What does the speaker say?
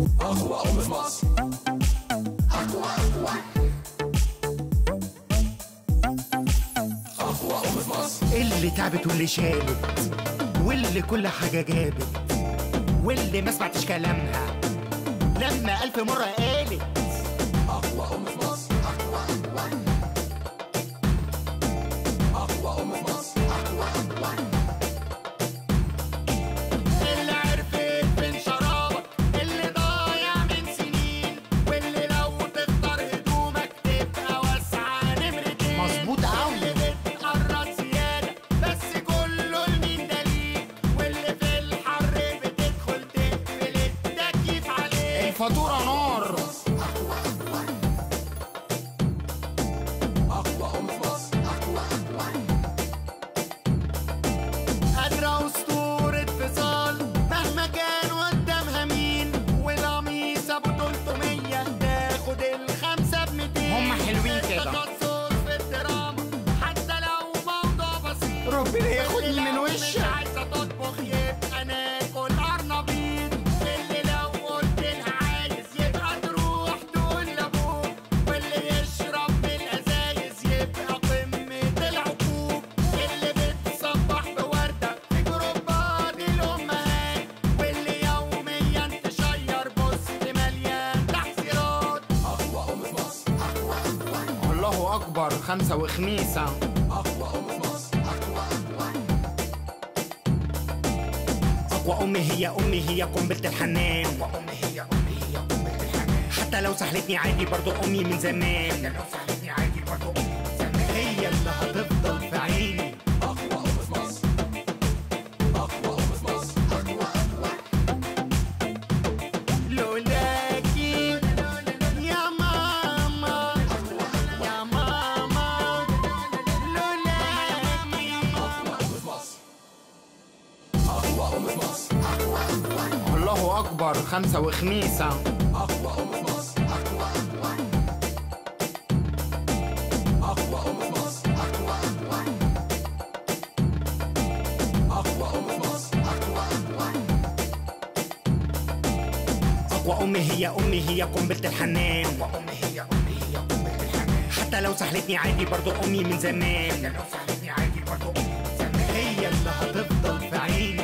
أقوى أم في مصر أقوى أم في مصر اللي تعبت واللي شالت واللي كل حاجة جابت واللي ما سمعتش كلامها لما ألف مرة قالت أقوى أم في مصر أقوى أم في مصر اللي عرفت من شرابك اللي ضايع من سنين واللي لو تختار هدومك تبقى واسعة نمرتين مظبوط قوي اللي بتقرب زيادة بس كله لمين دليل واللي في الحر بتدخل تقفل التكييف عليه الفاتورة نار أقوى أم في مصر قادرة أسطورة فصال مهما كان قدامها مين والقميص أبو 300 تاخد الخمسة ب 200 هم حلوين كده تخصص في الدراما حتى لو موضوع بسيط ربنا ياخدني من وشك مش عايزة تطبخ يبقى ناكل أرنبيط اللي لو قلت لها عايز يبقى تروح تقول لأبوك واللي يشرب من الأزايز يبقى قمة العقوق اللي بتصبح بوردة في جروبات الأمهات واللي يوميا تشير بوست مليان تحذيرات أقوى أم في مصر الله أكبر خمسة وخميسة أقوى أم في مصر أقوى أمي هي أمي هي قنبلة الحنان أقوى أمي هي أمي هي قنبلة الحنان حتى لو سحلتني عادي برضو أمي من زمان حتى لو سحلتني عادي برضو أمي من زمان هي اللي هتفضل في عيني أقوى أم في مصر أقوى أم في مصر لولاكي يا ماما يا ماما لولاكي أقوى أم في مصر أقوى أم في مصر الله أكبر خمسة وخميسة أقوى أم في مصر أقوى أم في مصر أقوى أم في مصر أقوى أمي هي أمي هي قنبلة الحنان أقوى أمي هي أمي هي قنبلة الحنان حتى لو سحلتني عادي برضو أمي من زمان حتى لو سحلتني عادي برضو أمي من زمان هي اللي هتفضل في عيني